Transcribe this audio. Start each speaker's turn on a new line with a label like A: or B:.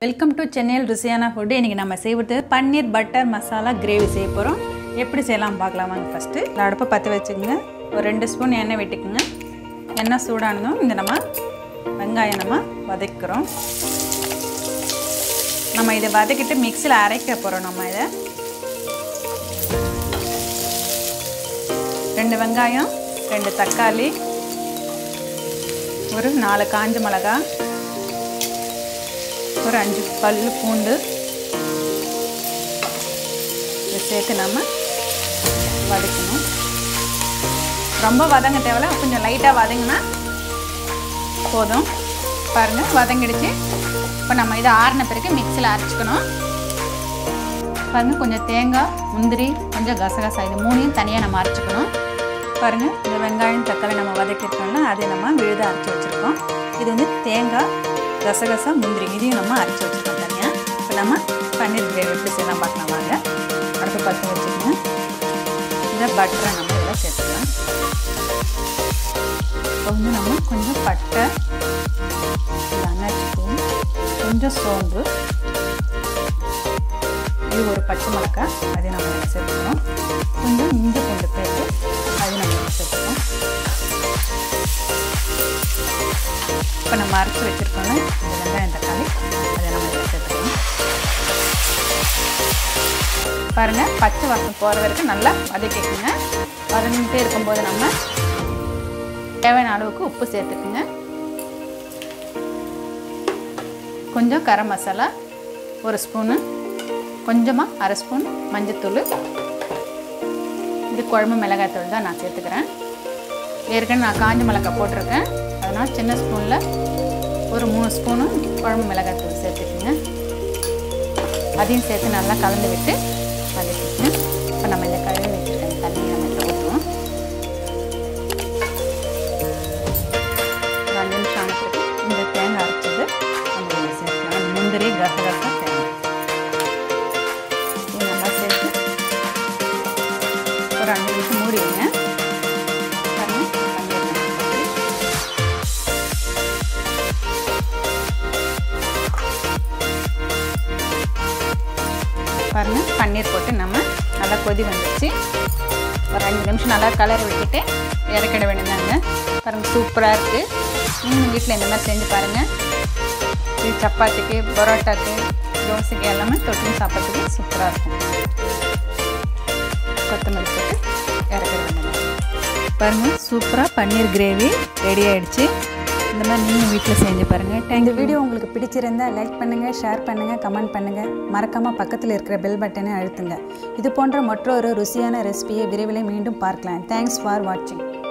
A: welcome to சென்னையில் ருசியான food இன்றைக்கி நம்ம செய்வது பன்னீர் பட்டர் மசாலா கிரேவி செய்ய போகிறோம் எப்படி செய்யலாம் பார்க்கலாம் வாங்க ஃபஸ்ட்டு இல்லை அடுப்பை பற்ற வச்சுக்கோங்க ஒரு ரெண்டு ஸ்பூன் எண்ணெய் விட்டுக்குங்க எண்ணெய் சூடானதும் இந்த நம்ம வெங்காயம் நம்ம வதக்கிறோம் நம்ம இதை வதக்கிட்டு மிக்சியில் அரைக்க போகிறோம் நம்ம இதை ரெண்டு வெங்காயம் ரெண்டு தக்காளி ஒரு நாலு காஞ்ச மிளகா ஒரு அஞ்சு பல் பூண்டு இதை சேர்த்து நம்ம வதக்கணும் ரொம்ப வதங்க தேவையில்ல கொஞ்சம் லைட்டாக வதங்கினா போதும் பாருங்கள் வதங்கிடுச்சு இப்போ நம்ம இதை ஆறின பிறகு மிக்சியில் அரைச்சிக்கணும் பாருங்கள் கொஞ்சம் தேங்காய் முந்திரி கொஞ்சம் கசகசா இது மூணையும் தனியாக நம்ம அரைச்சிக்கணும் பாருங்கள் இந்த வெங்காயம் தக்காளி நம்ம வதக்கிருக்கோம்ல அதை நம்ம விழுத அரைச்சி வச்சுருக்கோம் இது வந்து தேங்காய் கசகசா முந்திரி இதையும் நம்ம அரைச்சி வச்சுருக்கோம் தனியாக இப்போ நம்ம பன்னீர் கிரேவி எப்படி செய்யலாம் பார்க்கலாம் வாங்க அடுத்து பற்ற வச்சுக்கோங்க இந்த பட்டரை நம்ம இதில் சேர்த்துக்கலாம் இப்போ வந்து நம்ம கொஞ்சம் பட்டை அன்னாச்சி பூ கொஞ்சம் சோம்பு இது ஒரு பச்சை மிளகாய் அதை நம்ம இதில் சேர்த்துக்கிறோம் கொஞ்சம் இஞ்சி பூண்டு பேஸ்ட்டு அது நம்ம இதில் சேர்த்துக்கிறோம் இப்போ நம்ம அரைச்சி வச்சுருக்கோம்ல இந்த வெங்காயம் தக்காளி அதை நம்ம இதில் சேர்த்துக்கலாம் பாருங்கள் பச்சை வாசம் போகிற வரைக்கும் நல்லா வதக்கிக்குங்க வதங்கிட்டே இருக்கும்போது நம்ம தேவையான அளவுக்கு உப்பு சேர்த்துக்குங்க கொஞ்சம் கரம் மசாலா ஒரு ஸ்பூனு கொஞ்சமாக அரை ஸ்பூன் மஞ்சத்தூள் இது குழம்பு மிளகாய்த்தூள் தான் நான் சேர்த்துக்கிறேன் ஏற்கனவே நான் காஞ்ச மிளகாய் போட்டிருக்கேன் அதனால் சின்ன ஸ்பூனில் ஒரு மூணு ஸ்பூனு குழம்பு மிளகாய்த்தூள் சேர்த்துக்குங்க அதையும் சேர்த்து நல்லா கலந்து விட்டு வதக்கிங்க இப்போ நம்ம இந்த கழுவி வச்சுருக்க தண்ணி நம்ம இதில் ஊற்றுவோம் ஒரு அஞ்சு நிமிஷம் ஆன பிறகு இந்த தேங்காய் அரைச்சது நம்ம இதில் சேர்க்கலாம் முந்திரி கசகசா தேங்காய் இது நல்லா சேர்த்து ஒரு அஞ்சு நிமிஷம் மூடி வைங்க பாருங்க பன்னீர் நம்ம போட்டு பாருங்க பன்னீர் போட்டு நம்ம நல்லா கொதி வந்துச்சு ஒரு அஞ்சு நிமிஷம் நல்லா கலரை விட்டுட்டு இறக்கிட வேண்டியதாங்க பாருங்கள் சூப்பராக இருக்குது நீங்களும் வீட்டில் இந்த மாதிரி செஞ்சு பாருங்கள் இது சப்பாத்திக்கு பரோட்டாக்கு தோசைக்கு எல்லாமே தொட்டு சாப்பிட்றதுக்கு சூப்பராக இருக்கும் கொத்தமல்லி போட்டு இறக்கிட வேண்டியது பாருங்கள் சூப்பராக பன்னீர் கிரேவி ரெடி ஆயிடுச்சு இந்த மாதிரி நீங்கள் வீட்டில் செஞ்சு பாருங்கள் இந்த வீடியோ உங்களுக்கு பிடிச்சிருந்தா லைக் பண்ணுங்கள் ஷேர் பண்ணுங்கள் கமெண்ட் பண்ணுங்கள் மறக்காமல் பக்கத்தில் இருக்கிற பெல் பட்டனை அழுத்துங்க இது போன்ற மற்றொரு ருசியான ரெசிபியை விரைவில் மீண்டும் பார்க்கலாம் தேங்க்ஸ் ஃபார் வாட்சிங்